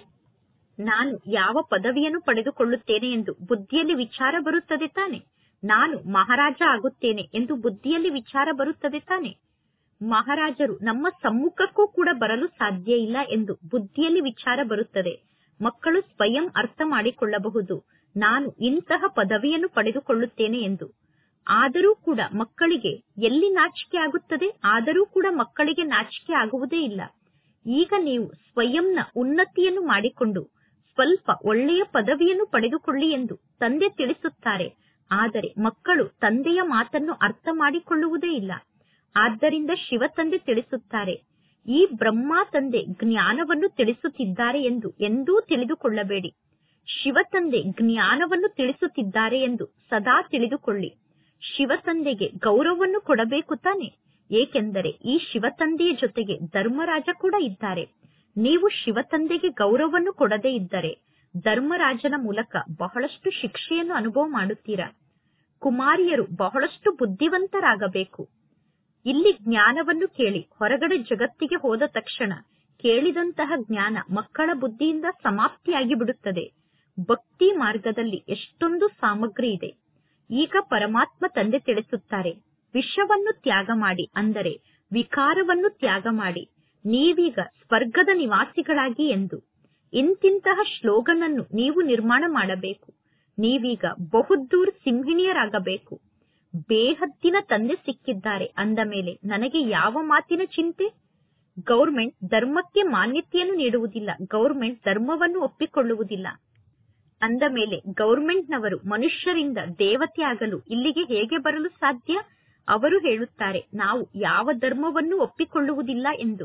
ನಾನು ಯಾವ ಪದವಿಯನ್ನು ಪಡೆದುಕೊಳ್ಳುತ್ತೇನೆ ಎಂದು ಬುದ್ಧಿಯಲ್ಲಿ ವಿಚಾರ ಬರುತ್ತದೆ ತಾನೆ ನಾನು ಮಹಾರಾಜ ಆಗುತ್ತೇನೆ ಎಂದು ಬುದ್ಧಿಯಲ್ಲಿ ವಿಚಾರ ಬರುತ್ತದೆ ತಾನೆ ಮಹಾರಾಜರು ನಮ್ಮ ಸಮ್ಮುಖಕ್ಕೂ ಕೂಡ ಬರಲು ಸಾಧ್ಯ ಇಲ್ಲ ಎಂದು ಬುದ್ಧಿಯಲ್ಲಿ ವಿಚಾರ ಬರುತ್ತದೆ ಮಕ್ಕಳು ಸ್ವಯಂ ಅರ್ಥ ಮಾಡಿಕೊಳ್ಳಬಹುದು ನಾನು ಇಂತಹ ಪದವಿಯನ್ನು ಪಡೆದುಕೊಳ್ಳುತ್ತೇನೆ ಎಂದು ಆದರೂ ಕೂಡ ಮಕ್ಕಳಿಗೆ ಎಲ್ಲಿ ನಾಚಿಕೆ ಆಗುತ್ತದೆ ಆದರೂ ಕೂಡ ಮಕ್ಕಳಿಗೆ ನಾಚಿಕೆ ಆಗುವುದೇ ಇಲ್ಲ ಈಗ ನೀವು ಸ್ವಯಂನ ಉನ್ನತಿಯನ್ನು ಮಾಡಿಕೊಂಡು ಸ್ವಲ್ಪ ಒಳ್ಳೆಯ ಪದವಿಯನ್ನು ಪಡೆದುಕೊಳ್ಳಿ ಎಂದು ತಂದೆ ತಿಳಿಸುತ್ತಾರೆ ಆದರೆ ಮಕ್ಕಳು ತಂದೆಯ ಮಾತನ್ನು ಅರ್ಥ ಮಾಡಿಕೊಳ್ಳುವುದೇ ಇಲ್ಲ ಆದ್ದರಿಂದ ಶಿವ ತಂದೆ ತಿಳಿಸುತ್ತಾರೆ ಈ ಬ್ರಹ್ಮ ತಂದೆ ಜ್ಞಾನವನ್ನು ತಿಳಿಸುತ್ತಿದ್ದಾರೆ ಎಂದು ಎಂದೂ ತಿಳಿದುಕೊಳ್ಳಬೇಡಿ ಶಿವ ತಂದೆ ಜ್ಞಾನವನ್ನು ತಿಳಿಸುತ್ತಿದ್ದಾರೆ ಎಂದು ಸದಾ ತಿಳಿದುಕೊಳ್ಳಿ ಶಿವ ತಂದೆಗೆ ಗೌರವವನ್ನು ಕೊಡಬೇಕು ತಾನೆ ಏಕೆಂದರೆ ಈ ಶಿವ ತಂದೆಯ ಜೊತೆಗೆ ಧರ್ಮರಾಜ ಕೂಡ ಇದ್ದಾರೆ ನೀವು ಶಿವ ತಂದೆಗೆ ಗೌರವವನ್ನು ಕೊಡದೇ ಇದ್ದರೆ ಧರ್ಮರಾಜನ ಮೂಲಕ ಬಹಳಷ್ಟು ಶಿಕ್ಷೆಯನ್ನು ಅನುಭವ ಮಾಡುತ್ತೀರಾ ಕುಮಾರಿಯರು ಬಹಳಷ್ಟು ಬುದ್ಧಿವಂತರಾಗಬೇಕು ಇಲ್ಲಿ ಜ್ಞಾನವನ್ನು ಕೇಳಿ ಹೊರಗಡೆ ಜಗತ್ತಿಗೆ ಹೋದ ತಕ್ಷಣ ಕೇಳಿದಂತಹ ಜ್ಞಾನ ಮಕ್ಕಳ ಬುದ್ಧಿಯಿಂದ ಸಮಾಪ್ತಿಯಾಗಿ ಬಿಡುತ್ತದೆ ಭಕ್ತಿ ಮಾರ್ಗದಲ್ಲಿ ಎಷ್ಟೊಂದು ಸಾಮಗ್ರಿ ಇದೆ ಈಗ ಪರಮಾತ್ಮ ತಂದೆ ತಿಳಿಸುತ್ತಾರೆ ವಿಷವನ್ನು ತ್ಯಾಗ ಮಾಡಿ ಅಂದರೆ ವಿಕಾರವನ್ನು ತ್ಯಾಗ ಮಾಡಿ ನೀವೀಗ ಸ್ವರ್ಗದ ನಿವಾಸಿಗಳಾಗಿ ಎಂದು ಇಂತಿಂತಹ ಶ್ಲೋಗನ್ ಅನ್ನು ನೀವು ನಿರ್ಮಾಣ ಮಾಡಬೇಕು ನೀವೀಗ ಬಹುದೂರ್ ಸಿಂಹಿಣಿಯರಾಗಬೇಕು ಬೇಹದ್ದಿನ ತಂದೆ ಸಿಕ್ಕಿದ್ದಾರೆ ಅಂದ ಮೇಲೆ ನನಗೆ ಯಾವ ಮಾತಿನ ಚಿಂತೆ ಗೌರ್ಮೆಂಟ್ ಧರ್ಮಕ್ಕೆ ಮಾನ್ಯತೆಯನ್ನು ನೀಡುವುದಿಲ್ಲ ಗೌರ್ಮೆಂಟ್ ಧರ್ಮವನ್ನು ಒಪ್ಪಿಕೊಳ್ಳುವುದಿಲ್ಲ ಅಂದ ಮೇಲೆ ಗೌರ್ಮೆಂಟ್ನವರು ಮನುಷ್ಯರಿಂದ ದೇವತೆ ಆಗಲು ಇಲ್ಲಿಗೆ ಹೇಗೆ ಬರಲು ಸಾಧ್ಯ ಅವರು ಹೇಳುತ್ತಾರೆ ನಾವು ಯಾವ ಧರ್ಮವನ್ನು ಒಪ್ಪಿಕೊಳ್ಳುವುದಿಲ್ಲ ಎಂದು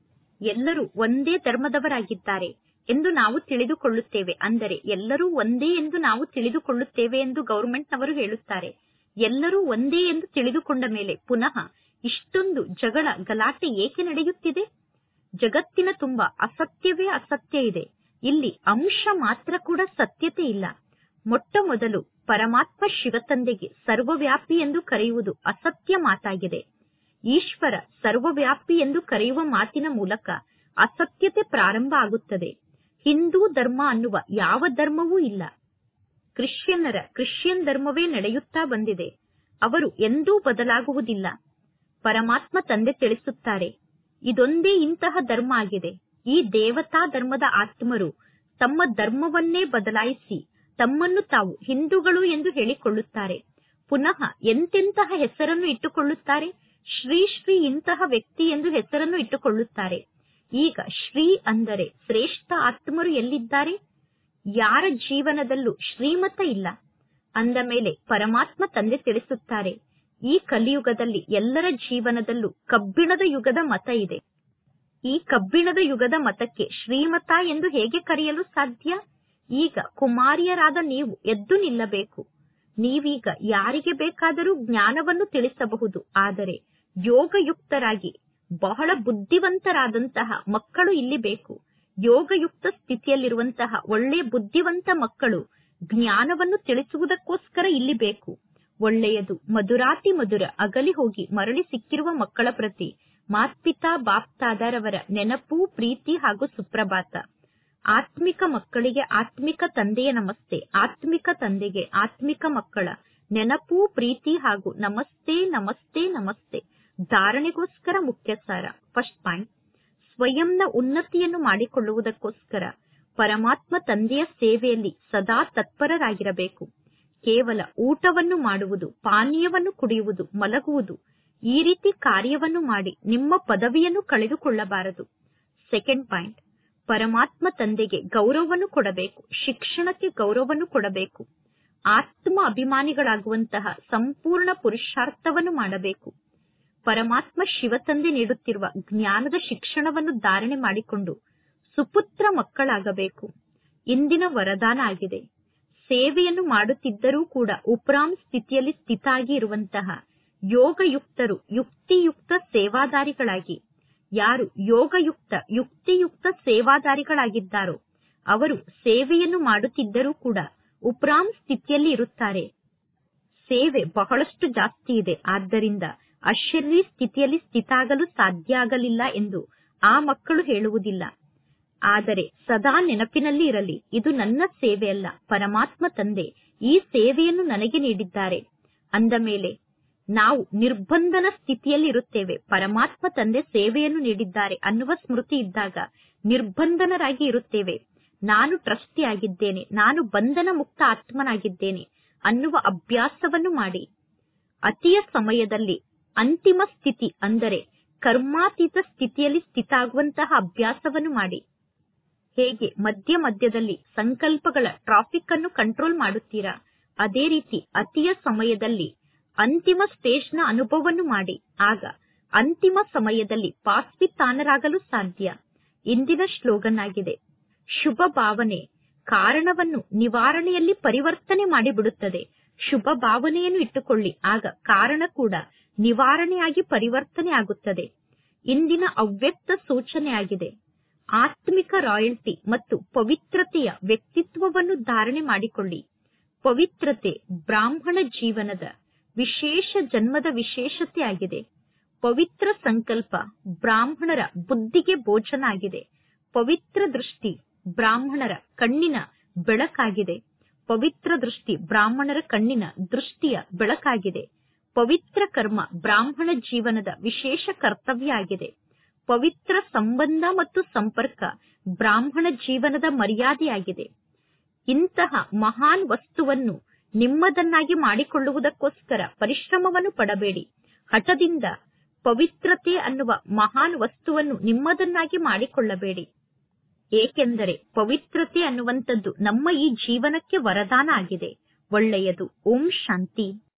ಎಲ್ಲರೂ ಒಂದೇ ಧರ್ಮದವರಾಗಿದ್ದಾರೆ ಎಂದು ನಾವು ತಿಳಿದುಕೊಳ್ಳುತ್ತೇವೆ ಅಂದರೆ ಎಲ್ಲರೂ ಒಂದೇ ಎಂದು ನಾವು ತಿಳಿದುಕೊಳ್ಳುತ್ತೇವೆ ಎಂದು ಗೌರ್ಮೆಂಟ್ನವರು ಹೇಳುತ್ತಾರೆ ಎಲ್ಲರೂ ಒಂದೇ ಎಂದು ತಿಳಿದುಕೊಂಡ ಮೇಲೆ ಪುನಃ ಇಷ್ಟೊಂದು ಜಗಳ ಗಲಾಟೆ ಏಕೆ ನಡೆಯುತ್ತಿದೆ ಜಗತ್ತಿನ ತುಂಬ ಅಸತ್ಯವೇ ಅಸತ್ಯ ಇದೆ ಇಲ್ಲಿ ಅಂಶ ಮಾತ್ರ ಕೂಡ ಸತ್ಯತೆ ಇಲ್ಲ ಮೊಟ್ಟ ಮೊದಲು ಪರಮಾತ್ಮ ಶಿವತಂದೆಗೆ ಸರ್ವವ್ಯಾಪಿ ಎಂದು ಕರೆಯುವುದು ಅಸತ್ಯ ಮಾತಾಗಿದೆ ಈಶ್ವರ ಸರ್ವವ್ಯಾಪಿ ಎಂದು ಕರೆಯುವ ಮಾತಿನ ಮೂಲಕ ಅಸತ್ಯತೆ ಪ್ರಾರಂಭ ಆಗುತ್ತದೆ ಹಿಂದೂ ಧರ್ಮ ಅನ್ನುವ ಯಾವ ಧರ್ಮವೂ ಇಲ್ಲ ಕ್ರಿಶ್ಚಿಯನ್ನರ ಕ್ರಿಶ್ಚಿಯನ್ ಧರ್ಮವೇ ನಡೆಯುತ್ತಾ ಬಂದಿದೆ ಅವರು ಎಂದೂ ಬದಲಾಗುವುದಿಲ್ಲ ಪರಮಾತ್ಮ ತಂದೆ ತಿಳಿಸುತ್ತಾರೆ ಇದೊಂದೇ ಇಂತಹ ಧರ್ಮ ಆಗಿದೆ ಈ ದೇವತಾ ಧರ್ಮದ ಆತ್ಮರು ತಮ್ಮ ಧರ್ಮವನ್ನೇ ಬದಲಾಯಿಸಿ ತಮ್ಮನ್ನು ತಾವು ಹಿಂದೂಗಳು ಎಂದು ಹೇಳಿಕೊಳ್ಳುತ್ತಾರೆ ಪುನಃ ಎಂತೆಂತಹ ಹೆಸರನ್ನು ಇಟ್ಟುಕೊಳ್ಳುತ್ತಾರೆ ಶ್ರೀ ಶ್ರೀ ಇಂತಹ ವ್ಯಕ್ತಿ ಎಂದು ಹೆಸರನ್ನು ಇಟ್ಟುಕೊಳ್ಳುತ್ತಾರೆ ಈಗ ಶ್ರೀ ಅಂದರೆ ಶ್ರೇಷ್ಠ ಆತ್ಮರು ಎಲ್ಲಿದ್ದಾರೆ ಯಾರ ಜೀವನದಲ್ಲೂ ಶ್ರೀಮತ ಇಲ್ಲ ಅಂದ ಮೇಲೆ ಪರಮಾತ್ಮ ತಂದೆ ತಿಳಿಸುತ್ತಾರೆ ಈ ಕಲಿಯುಗದಲ್ಲಿ ಎಲ್ಲರ ಜೀವನದಲ್ಲೂ ಕಬ್ಬಿಣದ ಯುಗದ ಮತ ಇದೆ ಈ ಕಬ್ಬಿಣದ ಯುಗದ ಮತಕ್ಕೆ ಶ್ರೀಮತ ಎಂದು ಹೇಗೆ ಕರೆಯಲು ಸಾಧ್ಯ ಈಗ ಕುಮಾರಿಯರಾದ ನೀವು ಎದ್ದು ನಿಲ್ಲಬೇಕು ನೀವೀಗ ಯಾರಿಗೆ ಬೇಕಾದರೂ ಜ್ಞಾನವನ್ನು ತಿಳಿಸಬಹುದು ಆದರೆ ಯೋಗಯುಕ್ತರಾಗಿ ಬಹಳ ಬುದ್ಧಿವಂತರಾದಂತಹ ಮಕ್ಕಳು ಇಲ್ಲಿ ಬೇಕು ಯೋಗಯುಕ್ತ ಸ್ಥಿತಿಯಲ್ಲಿರುವಂತಹ ಒಳ್ಳೆ ಬುದ್ಧಿವಂತ ಮಕ್ಕಳು ಜ್ಞಾನವನ್ನು ತಿಳಿಸುವುದಕ್ಕೋಸ್ಕರ ಇಲ್ಲಿ ಬೇಕು ಒಳ್ಳೆಯದು ಮಧುರಾತಿ ಮಧುರ ಅಗಲಿ ಹೋಗಿ ಮರಳಿ ಸಿಕ್ಕಿರುವ ಮಕ್ಕಳ ಪ್ರತಿ ಮಾತ್ಪಿತಾ ಬಾಪ್ತಾದರವರ ನೆನಪು ಪ್ರೀತಿ ಹಾಗೂ ಸುಪ್ರಭಾತ ಆತ್ಮಿಕ ಮಕ್ಕಳಿಗೆ ಆತ್ಮಿಕ ತಂದೆಯ ನಮಸ್ತೆ ಆತ್ಮಿಕ ತಂದೆಗೆ ಆತ್ಮಿಕ ಮಕ್ಕಳ ನೆನಪು ಪ್ರೀತಿ ಹಾಗೂ ನಮಸ್ತೆ ನಮಸ್ತೆ ನಮಸ್ತೆ ಧಾರಣೆಗೋಸ್ಕರ ಮುಖ್ಯ ಸಾರ ಫಸ್ಟ್ ಪಾಯಿಂಟ್ ಸ್ವಯಂನ ಉನ್ನತಿಯನ್ನು ಮಾಡಿಕೊಳ್ಳುವುದಕ್ಕೋಸ್ಕರ ಪರಮಾತ್ಮ ತಂದೆಯ ಸೇವೆಯಲ್ಲಿ ಸದಾ ತತ್ಪರರಾಗಿರಬೇಕು ಕೇವಲ ಊಟವನ್ನು ಮಾಡುವುದು ಪಾನೀಯವನ್ನು ಕುಡಿಯುವುದು ಮಲಗುವುದು ಈ ರೀತಿ ಕಾರ್ಯವನ್ನು ಮಾಡಿ ನಿಮ್ಮ ಪದವಿಯನ್ನು ಕಳೆದುಕೊಳ್ಳಬಾರದು ಸೆಕೆಂಡ್ ಪಾಯಿಂಟ್ ಪರಮಾತ್ಮ ತಂದೆಗೆ ಗೌರವವನ್ನು ಕೊಡಬೇಕು ಶಿಕ್ಷಣಕ್ಕೆ ಗೌರವವನ್ನು ಕೊಡಬೇಕು ಆತ್ಮ ಅಭಿಮಾನಿಗಳಾಗುವಂತಹ ಸಂಪೂರ್ಣ ಪುರುಷಾರ್ಥವನ್ನು ಮಾಡಬೇಕು ಪರಮಾತ್ಮ ಶಿವತಂದೆ ನೀಡುತ್ತಿರುವ ಜ್ಞಾನದ ಶಿಕ್ಷಣವನ್ನು ಧಾರಣೆ ಮಾಡಿಕೊಂಡು ಸುಪುತ್ರ ಮಕ್ಕಳಾಗಬೇಕು ಇಂದಿನ ವರದಾನ ಆಗಿದೆ ಸೇವೆಯನ್ನು ಮಾಡುತ್ತಿದ್ದರೂ ಕೂಡ ಉಪ್ರಾಮ್ ಸ್ಥಿತಿಯಲ್ಲಿ ಸ್ಥಿತಾಗಿ ಇರುವಂತಹ ಯೋಗಯುಕ್ತರು ಯುಕ್ತಿಯುಕ್ತ ಸೇವಾದಾರಿಗಳಾಗಿ ಯಾರು ಯೋಗಯುಕ್ತ ಯುಕ್ತಿಯುಕ್ತ ಸೇವಾದಾರಿಗಳಾಗಿದ್ದಾರೋ ಅವರು ಸೇವೆಯನ್ನು ಮಾಡುತ್ತಿದ್ದರೂ ಕೂಡ ಉಪ್ರಾಮ್ ಸ್ಥಿತಿಯಲ್ಲಿ ಇರುತ್ತಾರೆ ಸೇವೆ ಬಹಳಷ್ಟು ಜಾಸ್ತಿ ಇದೆ ಆದ್ದರಿಂದ ಅಶರೀರಿ ಸ್ಥಿತಿಯಲ್ಲಿ ಸ್ಥಿತಾಗಲು ಸಾಧ್ಯ ಆಗಲಿಲ್ಲ ಎಂದು ಆ ಮಕ್ಕಳು ಹೇಳುವುದಿಲ್ಲ ಆದರೆ ಸದಾ ನೆನಪಿನಲ್ಲಿ ಇರಲಿ ಇದು ನನ್ನ ಸೇವೆಯಲ್ಲ ಪರಮಾತ್ಮ ತಂದೆ ಈ ಸೇವೆಯನ್ನು ನನಗೆ ನೀಡಿದ್ದಾರೆ ಅಂದ ಮೇಲೆ ನಾವು ನಿರ್ಬಂಧನ ಸ್ಥಿತಿಯಲ್ಲಿ ಇರುತ್ತೇವೆ ಪರಮಾತ್ಮ ತಂದೆ ಸೇವೆಯನ್ನು ನೀಡಿದ್ದಾರೆ ಅನ್ನುವ ಸ್ಮೃತಿ ಇದ್ದಾಗ ನಿರ್ಬಂಧನರಾಗಿ ಇರುತ್ತೇವೆ ನಾನು ಟ್ರಸ್ಟಿ ಆಗಿದ್ದೇನೆ ನಾನು ಬಂಧನ ಮುಕ್ತ ಆತ್ಮನಾಗಿದ್ದೇನೆ ಅನ್ನುವ ಅಭ್ಯಾಸವನ್ನು ಮಾಡಿ ಅತಿಯ ಸಮಯದಲ್ಲಿ ಅಂತಿಮ ಸ್ಥಿತಿ ಅಂದರೆ ಕರ್ಮಾತೀತ ಸ್ಥಿತಿಯಲ್ಲಿ ಸ್ಥಿತಾಗುವಂತಹ ಅಭ್ಯಾಸವನ್ನು ಮಾಡಿ ಹೇಗೆ ಮಧ್ಯ ಮಧ್ಯದಲ್ಲಿ ಸಂಕಲ್ಪಗಳ ಟ್ರಾಫಿಕ್ ಅನ್ನು ಕಂಟ್ರೋಲ್ ಮಾಡುತ್ತೀರಾ ಅದೇ ರೀತಿ ಅತಿಯ ಸಮಯದಲ್ಲಿ ಅಂತಿಮ ಸ್ಟೇಜ್ನ ಅನುಭವವನ್ನು ಮಾಡಿ ಆಗ ಅಂತಿಮ ಸಮಯದಲ್ಲಿ ಪಾಸ್ವಿತಾನರಾಗಲು ಸಾಧ್ಯ ಇಂದಿನ ಶ್ಲೋಗನ್ ಆಗಿದೆ ಶುಭ ಭಾವನೆ ಕಾರಣವನ್ನು ನಿವಾರಣೆಯಲ್ಲಿ ಪರಿವರ್ತನೆ ಮಾಡಿಬಿಡುತ್ತದೆ ಶುಭ ಭಾವನೆಯನ್ನು ಇಟ್ಟುಕೊಳ್ಳಿ ಆಗ ಕಾರಣ ಕೂಡ ನಿವಾರಣೆಯಾಗಿ ಪರಿವರ್ತನೆ ಆಗುತ್ತದೆ ಇಂದಿನ ಅವ್ಯಕ್ತ ಸೂಚನೆಯಾಗಿದೆ ಆತ್ಮಿಕ ರಾಯಲ್ಟಿ ಮತ್ತು ಪವಿತ್ರತೆಯ ವ್ಯಕ್ತಿತ್ವವನ್ನು ಧಾರಣೆ ಮಾಡಿಕೊಳ್ಳಿ ಪವಿತ್ರತೆ ಬ್ರಾಹ್ಮಣ ಜೀವನದ ವಿಶೇಷ ಜನ್ಮದ ವಿಶೇಷತೆ ಆಗಿದೆ ಪವಿತ್ರ ಸಂಕಲ್ಪ ಬ್ರಾಹ್ಮಣರ ಬುದ್ಧಿಗೆ ಭೋಜನ ಆಗಿದೆ ಪವಿತ್ರ ದೃಷ್ಟಿ ಬ್ರಾಹ್ಮಣರ ಕಣ್ಣಿನ ಬೆಳಕಾಗಿದೆ ಪವಿತ್ರ ದೃಷ್ಟಿ ಬ್ರಾಹ್ಮಣರ ಕಣ್ಣಿನ ದೃಷ್ಟಿಯ ಬೆಳಕಾಗಿದೆ ಪವಿತ್ರ ಕರ್ಮ ಬ್ರಾಹ್ಮಣ ಜೀವನದ ವಿಶೇಷ ಕರ್ತವ್ಯ ಆಗಿದೆ ಪವಿತ್ರ ಸಂಬಂಧ ಮತ್ತು ಸಂಪರ್ಕ ಬ್ರಾಹ್ಮಣ ಜೀವನದ ಮರ್ಯಾದೆಯಾಗಿದೆ ಇಂತಹ ಮಹಾನ್ ವಸ್ತುವನ್ನು ನಿಮ್ಮದನ್ನಾಗಿ ಮಾಡಿಕೊಳ್ಳುವುದಕ್ಕೋಸ್ಕರ ಪರಿಶ್ರಮವನ್ನು ಪಡಬೇಡಿ ಹಠದಿಂದ ಪವಿತ್ರತೆ ಅನ್ನುವ ಮಹಾನ್ ವಸ್ತುವನ್ನು ನಿಮ್ಮದನ್ನಾಗಿ ಮಾಡಿಕೊಳ್ಳಬೇಡಿ ಏಕೆಂದರೆ ಪವಿತ್ರತೆ ಅನ್ನುವಂಥದ್ದು ನಮ್ಮ ಈ ಜೀವನಕ್ಕೆ ವರದಾನ ಆಗಿದೆ ಒಳ್ಳೆಯದು ಓಂ ಶಾಂತಿ